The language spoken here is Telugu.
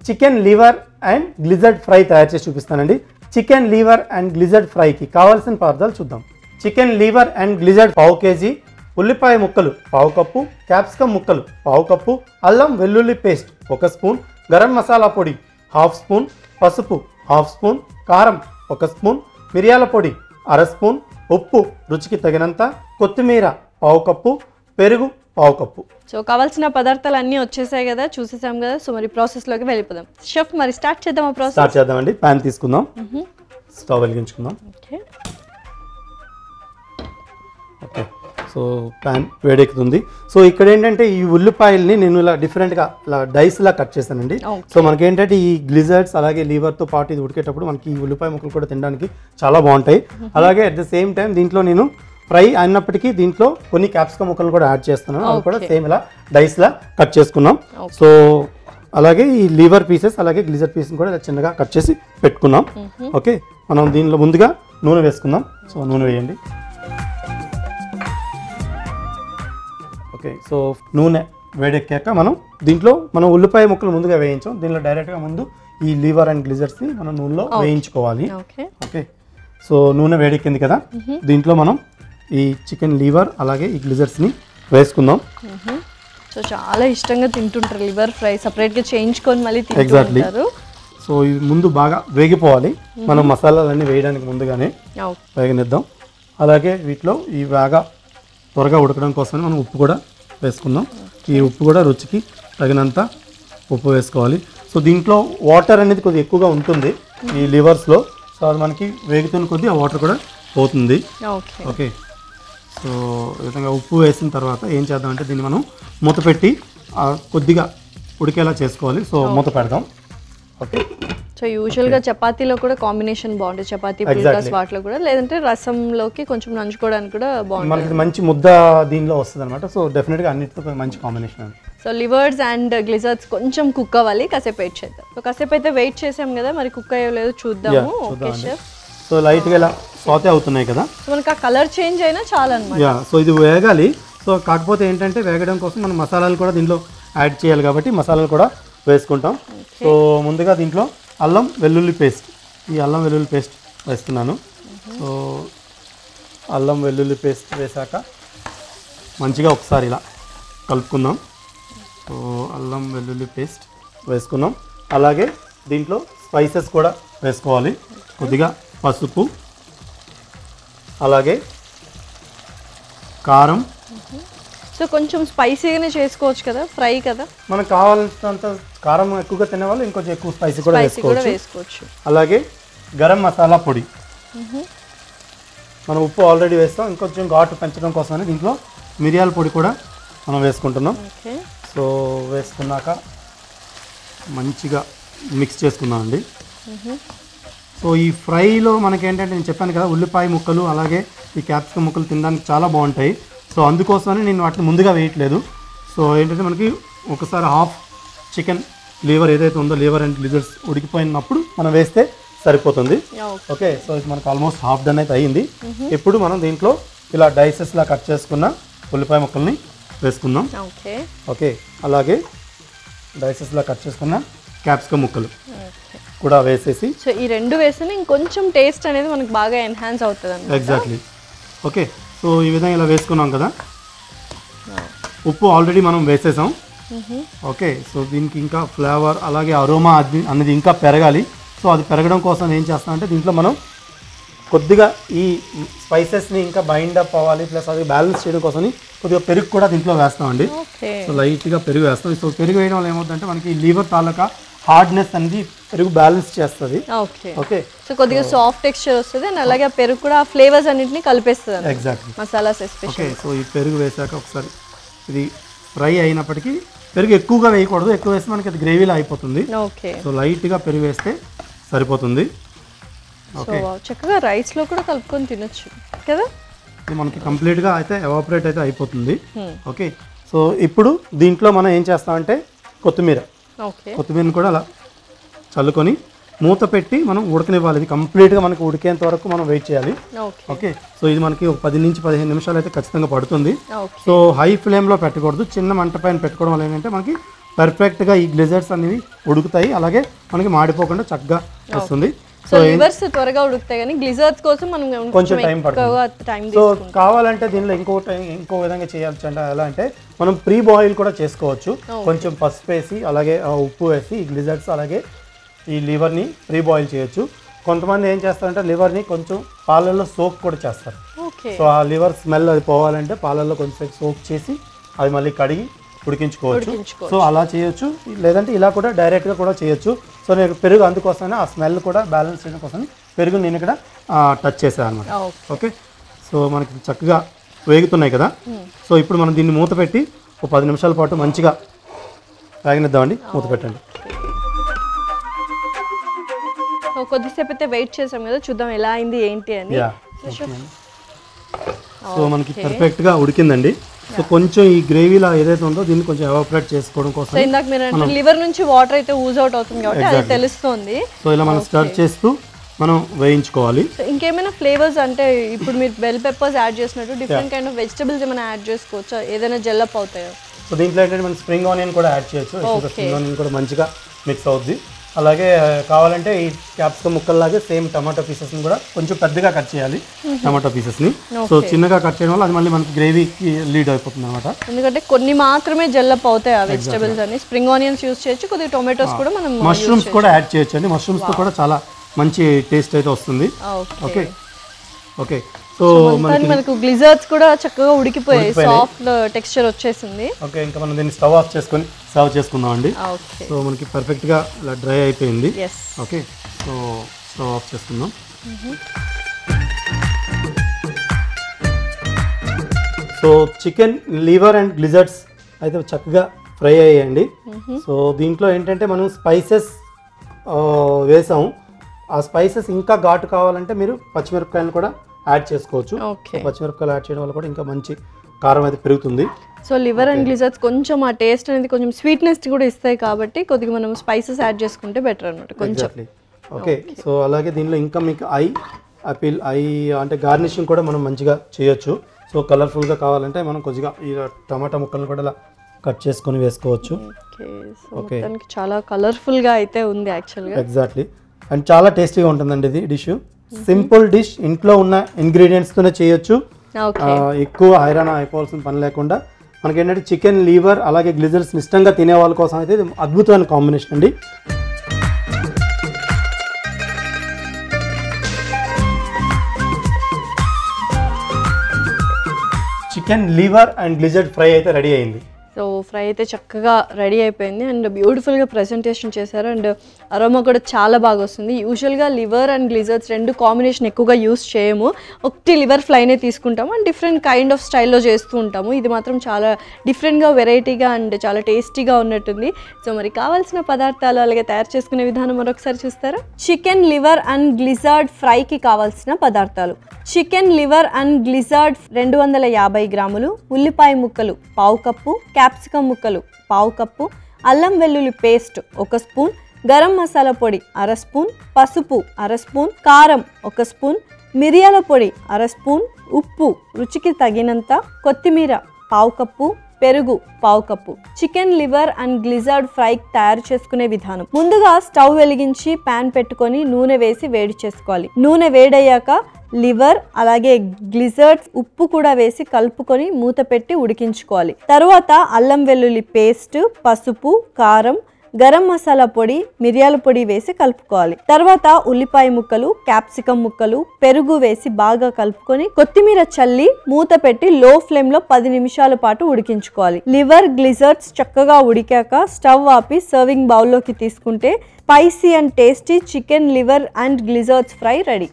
Chicken liver and gizzard fry తయారు చేసి చూపిస్తానండి చికెన్ లివర్ అండ్ గ్లిజర్డ్ ఫ్రైకి కావాల్సిన పదార్థాలు చూద్దాం చికెన్ లివర్ అండ్ గ్లిజర్డ్ పావు కేజీ ఉల్లిపాయ ముక్కలు పావు కప్పు క్యాప్సికమ్ ముక్కలు పావు కప్పు అల్లం వెల్లుల్లి పేస్ట్ ఒక స్పూన్ గరం మసాలా పొడి హాఫ్ స్పూన్ పసుపు హాఫ్ స్పూన్ కారం ఒక స్పూన్ మిరియాల పొడి అర స్పూన్ ఉప్పు రుచికి తగినంత కొత్తిమీర పావు కప్పు పెరుగు పావు కప్పు సో కావాల్సిన పదార్థాలు అన్నీ వచ్చేసాయి కదా చూసేసాం కదా సో మరి ప్రాసెస్లోకి వెళ్ళిపోదాం షెఫ్ మరి స్టార్ట్ చేద్దాం ఆ ప్రాసెస్ స్టార్ట్ చేద్దామండి ప్యాన్ తీసుకుందాం స్టవ్ వెలిగించుకుందాం ఓకే ఓకే సో ప్యాన్ వేడెక్కుతుంది సో ఇక్కడ ఏంటంటే ఈ ఉల్లిపాయల్ని నేను ఇలా డిఫరెంట్గా ఇలా డైస్లా కట్ చేశానండి Okay. సో మనకి ఏంటంటే ఈ గ్లిజర్డ్స్ అలాగే లీవర్తో పాటు ఇది ఉడికేటప్పుడు మనకి ఈ ఉల్లిపాయ ముక్కలు కూడా తినడానికి చాలా బాగుంటాయి అలాగే అట్ ద సేమ్ టైం దీంట్లో నేను ఫ్రై అయినప్పటికీ దీంట్లో కొన్ని క్యాప్సికమ్ ముక్కలు కూడా యాడ్ చేస్తున్నాను అవి కూడా Okay. సేమ్ ఇలా డైస్లా కట్ చేసుకున్నాం Okay. సో అలాగే ఈ లీవర్ పీసెస్ అలాగే గ్లిజర్ పీస్ కూడా ఇలా చిన్నగా కట్ చేసి పెట్టుకున్నాం ఓకే మనం దీనిలో ముందుగా నూనె వేసుకుందాం సో నూనె వేయండి ఓకే సో నూనె వేడెక్కాక మనం దీంట్లో మనం ఉల్లిపాయ ముక్కలు ముందుగా వేయించాం దీనిలో డైరెక్ట్గా ముందు ఈ లీవర్ అండ్ గ్లిజర్స్ని మనం నూనెలో వేయించుకోవాలి ఓకే ఓకే సో నూనె వేడెక్కింది కదా దీంట్లో మనం ఈ చికెన్ లీవర్ అలాగే ఈ గ్లిజర్స్ని వేసుకుందాం సో చాలా ఇష్టంగా తింటుంటారు లివర్ ఫ్రై సపరేట్గా చేయించుకొని మళ్ళీ తింటూ Exactly. ఉంటారు సో ఇది ముందు బాగా వేగిపోవాలి మనం మసాలాలన్నీ వేయడానికి ముందుగానే ఓకే వేగనిద్దాం అలాగే వీటిలో ఈ బాగా త్వరగా ఉడకడం కోసం మనం ఉప్పు కూడా వేసుకుందాం ఈ ఉప్పు కూడా రుచికి తగినంత ఉప్పు వేసుకోవాలి సో దీంట్లో వాటర్ అనేది కొద్దిగా ఎక్కువగా ఉంటుంది ఈ లివర్స్లో సో అది మనకి వేగుతున్న కొద్దీ ఆ వాటర్ కూడా పోతుంది ఓకే ఓకే సో ఈ విధంగా ఉప్పు వేసిన తర్వాత ఏం చేద్దామంటే దీన్ని మనం మూత పెట్టి ఆ, కొద్దిగా ఉడికేలా చేసుకోవాలి సో మూత పెడదాం ఓకే సో యూజువల్గా చపాతీలో కూడా కాంబినేషన్ బాగుంటుంది చపాతీ పుల్కాస్ వాటిలో కూడా లేదంటే రసంలోకి కొంచెం నంచుకోవడానికి కూడా బాగుంటుంది మనకి ఇది మంచి ముద్ద దీనిలో వస్తుంది అనమాట సో డెఫినెట్గా అన్నిటితో మంచి కాంబినేషన్ అండి సో లివర్స్ అండ్ గ్లిజర్స్ కొంచెం కుక్ అవ్వాలి కాసేపు వెయిట్ చేద్దాం సో కాసేపు అయితే వెయిట్ చేసాం కదా మరి కుక్ అయ్యో లేదో చూద్దాము ఓకే చూద్దామండి షెఫ్ సో లైట్గా ఇలా సాతే అవుతున్నాయి కదా సో మనకి ఆ కలర్ చేంజ్ అయినా చాలా అనమాట యా సో ఇది వేగాలి సో కాకపోతే ఏంటంటే వేగడం కోసం మనం మసాలాలు కూడా దీంట్లో యాడ్ చేయాలి కాబట్టి మసాలాలు కూడా వేసుకుంటాం సో ముందుగా దీంట్లో అల్లం వెల్లుల్లి పేస్ట్ ఈ అల్లం వెల్లుల్లి పేస్ట్ వేస్తున్నాను సో అల్లం వెల్లుల్లి పేస్ట్ వేశాక మంచిగా ఒకసారి ఇలా కలుపుకుందాం సో అల్లం వెల్లుల్లి పేస్ట్ వేసుకున్నాం అలాగే దీంట్లో స్పైసెస్ కూడా వేసుకోవాలి కొద్దిగా పసుపు అలాగే కారం సో కొంచెం స్పైసీగానే చేసుకోవచ్చు కదా ఫ్రై కదా మనకు కావాల్సినంత కారం ఎక్కువగా తినేవాళ్ళు ఇంకొంచెం ఎక్కువ స్పైసీ కూడా స్పైసీ కూడా వేసుకోవచ్చు వేసుకోవచ్చు అలాగే గరం మసాలా పొడి మనం ఉప్పు ఆల్రెడీ వేస్తాం ఇంకొంచెం ఘాటు పెంచడం కోసమని దీంట్లో మిరియాల పొడి కూడా మనం వేసుకుంటున్నాం ఓకే సో వేసుకున్నాక మంచిగా మిక్స్ చేసుకుందాం అండి సో ఈ ఫ్రైలో మనకి ఏంటంటే నేను చెప్పాను కదా ఉల్లిపాయ ముక్కలు అలాగే ఈ క్యాప్సికమ్ ముక్కలు తినడానికి చాలా బాగుంటాయి సో అందుకోసమని నేను వాటిని ముందుగా వేయట్లేదు సో ఏంటంటే మనకి ఒకసారి హాఫ్ చికెన్ లివర్ ఏదైతే ఉందో లివర్ అండ్ లిజర్స్ ఉడికిపోయినప్పుడు మనం వేస్తే సరిపోతుంది ఓకే ఓకే సో ఇది మనకు ఆల్మోస్ట్ హాఫ్ డన్ అయితే అయ్యింది ఇప్పుడు మనం దీంట్లో ఇలా డైసెస్లా కట్ చేసుకున్న ఉల్లిపాయ ముక్కల్ని వేసుకుందాం ఓకే ఓకే అలాగే డైసెస్లా కట్ చేసుకున్న క్యాప్సికమ్ ముక్కలు ఓకే కూడా వేసేసి సో ఈ రెండు వేస్తేనే ఇంకొంచెం టేస్ట్ అనేది మనకు బాగా ఎన్హాన్స్ అవుతుంది అన్నమాట ఎగ్జాక్ట్లీ ఓకే సో ఈ విధంగా ఇలా వేసుకున్నాం కదా ఉప్పు ఆల్రెడీ మనం వేసేసాం ఓకే సో దీనికి ఇంకా ఫ్లేవర్ అలాగే అరోమా అది అనేది ఇంకా పెరగాలి సో అది పెరగడం కోసం ఏం చేస్తామంటే దీంట్లో మనం కొద్దిగా ఈ స్పైసెస్ని ఇంకా బైండ్ అప్ అవ్వాలి ప్లస్ అది బ్యాలెన్స్ చేయడం కోసం కొద్దిగా పెరుగు కూడా దీంట్లో వేస్తామండి ఓకే సో లైట్గా పెరుగు వేస్తాం సో పెరుగు వేయడం వల్ల ఏమవుతుందంటే మనకి లీవర్ తాలూకా హార్డ్నెస్ అనేది పెరుగు బ్యాలెన్స్ చేస్తుంది ఓకే ఓకే సో కొద్దిగా సాఫ్ట్ టెక్స్చర్ వస్తుంది అండ్ అలాగే ఆ పెరుగు కూడా ఆ ఫ్లేవర్స్ అన్నింటినీ కలిపేస్తుంది అన్నమాట. Exactly masalas special okay so ఈ పెరుగు వేసాక ఒకసారి ఇది ఫ్రై అయినప్పటికీ పెరుగు ఎక్కువగా వేయకూడదు ఎక్కువ వేస్తే మనకి అది గ్రేవీలో అయిపోతుంది ఓకే సో లైట్గా పెరుగు వేస్తే సరిపోతుంది సో చక్కగా రైస్ లో కూడా కలుపుకొని తినొచ్చు కదా ఇది మనకి కంప్లీట్గా అయితే ఎవాపరేట్ అయితే అయిపోతుంది Hmm. ఓకే సో ఇప్పుడు దీంట్లో మనం ఏం చేస్తామంటే కొత్తిమీర ఓకే కొత్తిమీరని కూడా అలా చల్లుకొని మూత పెట్టి మనం ఉడకనివ్వాలి ఇది కంప్లీట్గా మనకి ఉడికేంత వరకు మనం వెయిట్ చేయాలి ఓకే ఓకే సో ఇది మనకి ఒక పది నుంచి పదిహేను నిమిషాలు అయితే ఖచ్చితంగా పడుతుంది ఓకే సో హై ఫ్లేమ్లో పెట్టకూడదు చిన్న మంట పైన పెట్టుకోవడం వల్ల ఏంటంటే మనకి పర్ఫెక్ట్గా ఈ గ్లిజర్స్ అనేవి ఉడుకుతాయి అలాగే మనకి మాడిపోకుండా చక్కగా వస్తుంది సో లివర్స్ త్వరగా ఉడుకుతాయి కానీ గ్లిజర్స్ కోసం మనం కొంచెం టైం ఎక్కువగా టైం సో కావాలంటే దీనిలో ఇంకో టైం- ఇంకో విధంగా చేయొచ్చు అంటే ఎలా అంటే మనం ప్రీ బాయిల్ కూడా చేసుకోవచ్చు కొంచెం పసుపు వేసి అలాగే ఆ, ఉప్పు వేసి ఈ గ్లిజర్డ్స్ అలాగే ఈ లివర్ని ప్రీ బాయిల్ చేయొచ్చు కొంతమంది ఏం చేస్తారంటే లివర్ని కొంచెం పాలల్లో సోక్ కూడా చేస్తారు ఓకే సో ఆ లివర్ స్మెల్ అది పోవాలంటే పాలల్లో కొంచెం సోక్ చేసి అది మళ్ళీ కడిగి ఉడికించుకోవచ్చు ఉడికించుకోవచ్చు. సో అలా చేయొచ్చు లేదంటే ఇలా కూడా డైరెక్ట్గా కూడా చేయొచ్చు సో నేను పెరుగు అందుకోసమే ఆ స్మెల్ కూడా బ్యాలెన్స్ చేయడం కోసం పెరుగు నేను ఇక్కడ టచ్ చేశాను అనమాట ఓకే ఓకే సో మనకి చక్కగా వేగుతున్నాయి కదా సో ఇప్పుడు మనం దీన్ని మూత పెట్టి ఒక పది నిమిషాల పాటు మంచిగా వేగనిద్దామండి మూత పెట్టండి సో కొద్దిసేపు అయితే వెయిట్ చేసాం కదా చూద్దాం ఎలా అయింది ఏంటి అని యా సో మనకి పర్ఫెక్ట్గా ఉడికిందండి సో కొంచెం ఈ గ్రేవీలా ఏదైతే ఉందో దీన్ని కొంచెం ఎవాపరేట్ చేసుకోవడం కోసం సో ఇందాక మీరు అంటే లివర్ నుంచి వాటర్ అయితే ఊజ్ అవుట్ అవుతుంది కాబట్టి అది తెలుస్తుంది సో ఇలా మనం స్టార్ట్ చేస్తూ మనం వేయించుకోవాలి సో ఇంకేమైనా ఫ్లేవర్స్ అంటే ఇప్పుడు మీరు బెల్ పెప్పర్స్ యాడ్ చేసినట్టు డిఫరెంట్ కైండ్ ఆఫ్ వెజిటబుల్స్ ఏమైనా యాడ్ చేసుకోవచ్చా ఏదైనా జెల్లప్ అవుతాయో సో దీంట్లో ఏంటంటే మనం స్ప్రింగ్ ఆనియన్ కూడా యాడ్ చేయొచ్చు ఎక్కువగా స్ప్రింగ్ ఆనియన్ కూడా మంచిగా మిక్స్ అవుద్ది అలాగే ఆ, కావాలంటే ఈ క్యాప్సికమ్ ముక్కల్లాగే సేమ్ టమాటో పీసెస్ని కూడా కొంచెం పెద్దగా కట్ చేయాలి టమాటో పీసెస్ని సో చిన్నగా కట్ చేయడం వల్ల అది మళ్ళీ మనకి గ్రేవీకి లీడ్ అయిపోతుంది అనమాట ఎందుకంటే కొన్ని మాత్రమే జెల్లప్ అవుతాయి ఆ వెజిటబుల్స్ అని స్ప్రింగ్ ఆనియన్స్ యూస్ చేయొచ్చు కొద్దిగా టొమాటోస్ కూడా మనం మష్రూమ్స్ కూడా యాడ్ చేయొచ్చు అండి మష్రూమ్స్తో కూడా చాలా మంచి టేస్ట్ అయితే వస్తుంది ఓకే ఓకే ఓకే సో కానీ మనకు గ్లిజర్స్ కూడా చక్కగా ఉడికిపోయాయి సాఫ్ట్ టెక్స్చర్ వచ్చేసింది ఓకే ఇంకా మనం దీన్ని స్టవ్ ఆఫ్ చేసుకొని సర్వ్ చేసుకుందాం అండి ఓకే సో మనకి పర్ఫెక్ట్గా ఇలా డ్రై అయిపోయింది yes okay so stove off చేసుకుందాం so chicken liver and gizzards అయితే చక్కగా ఫ్రై అయ్యాయండి సో దీంట్లో ఏంటంటే మనం స్పైసెస్ వేసాము ఆ స్పైసెస్ ఇంకా ఘాటు కావాలంటే మీరు పచ్చిమిరపకాయలు కూడా యాడ్ చేసుకోవచ్చు ఓకే పచ్చిమిరపకాయలు యాడ్ చేయడం వల్ల కూడా ఇంకా మంచి కారం అయితే పెరుగుతుంది సో లివర్ అండ్ గ్లిజర్స్ కొంచెం ఆ టేస్ట్ అనేది కొంచెం స్వీట్నెస్ కూడా ఇస్తాయి కాబట్టి కొద్దిగా మనం స్పైసెస్ యాడ్ చేసుకుంటే బెటర్ అనమాట కొంచెం ఎగ్జాక్ట్లీ ఓకే సో అలాగే దీనిలో ఇంకా మీకు ఐ ఆపిల్ ఐ అంటే గార్నిషింగ్ కూడా మనం మంచిగా చేయొచ్చు సో కలర్ఫుల్గా కావాలంటే మనం కొద్దిగా ఈ టమాటా ముక్కలను కూడా ఇలా కట్ చేసుకొని వేసుకోవచ్చు ఓకే సో మొత్తానికి చాలా కలర్ఫుల్ గా అయితే ఉంది యాక్చువల్గా ఎగ్జాక్ట్లీ అండ్ చాలా టేస్టీగా ఉంటుందండి ఇది డిష్ సింపుల్ డిష్ ఇంట్లో ఉన్న ఇంగ్రీడియంట్స్తోనే చేయొచ్చు ఓకే ఆ, ఎక్కువ హైరాణ అయిపోవాల్సిన పని లేకుండా మనకి ఏంటంటే చికెన్ లీవర్ అలాగే గ్లిజర్స్ ఇష్టంగా తినే వాళ్ళ కోసం అయితే ఇది అద్భుతమైన కాంబినేషన్ అండి chicken liver and gizzard fry అయితే రెడీ అయింది సో ఫ్రై అయితే చక్కగా రెడీ అయిపోయింది అండ్ బ్యూటిఫుల్గా ప్రజెంటేషన్ చేశారు అండ్ అరోమా కూడా చాలా బాగా వస్తుంది యూజువల్గా లివర్ అండ్ గ్లిజర్స్ రెండు కాంబినేషన్ ఎక్కువగా యూస్ చేయము ఒకటి లివర్ ఫ్రైనే తీసుకుంటాము అండ్ డిఫరెంట్ కైండ్ ఆఫ్ స్టైల్లో చేస్తూ ఉంటాము ఇది మాత్రం చాలా డిఫరెంట్గా వెరైటీగా అండ్ చాలా టేస్టీగా ఉన్నట్టుంది సో మరి కావాల్సిన పదార్థాలు అలాగే తయారు చేసుకునే విధానం మరొకసారి చూస్తారా చికెన్ లివర్ అండ్ గ్లిజర్డ్ ఫ్రైకి కావాల్సిన పదార్థాలు చికెన్ లివర్ అండ్ గ్లిజర్డ్ రెండు వందల యాభై గ్రాములు ఉల్లిపాయ ముక్కలు పావు కప్పు క్యాప్సికమ్ ముక్కలు పావు కప్పు అల్లం వెల్లుల్లి పేస్ట్ ఒక స్పూన్ గరం మసాలా పొడి అర స్పూన్ పసుపు అర స్పూన్ కారం ఒక స్పూన్ మిరియాల పొడి అర స్పూన్ ఉప్పు రుచికి తగినంత కొత్తిమీర పావు కప్పు పెరుగు పావు cup chicken liver and gizzard fry తయారు చేసుకునే విధానం ముందుగా స్టవ్ వెలిగించి పాన్ పెట్టుకొని నూనె వేసి వేడి చేసుకోవాలి నూనె వేడయ్యాక లివర్ అలాగే గ్లిజర్డ్స్ ఉప్పు కూడా వేసి కలుపుకొని మూత పెట్టి ఉడికించుకోవాలి తరువాత అల్లం వెల్లుల్లి పేస్ట్ పసుపు కారం గరం మసాలా పొడి మిరియాల పొడి వేసి కలుపుకోవాలి తర్వాత ఉల్లిపాయ ముక్కలు క్యాప్సికం ముక్కలు పెరుగు వేసి బాగా కలుపుకొని కొత్తిమీర చల్లి మూత పెట్టి లో ఫ్లేమ్ లో పది నిమిషాల పాటు ఉడికించుకోవాలి లివర్ గ్లిజర్డ్స్ చక్కగా ఉడికాక స్టవ్ ఆపి సర్వింగ్ బౌల్లోకి తీసుకుంటే spicy and tasty chicken liver and gizzards fry ready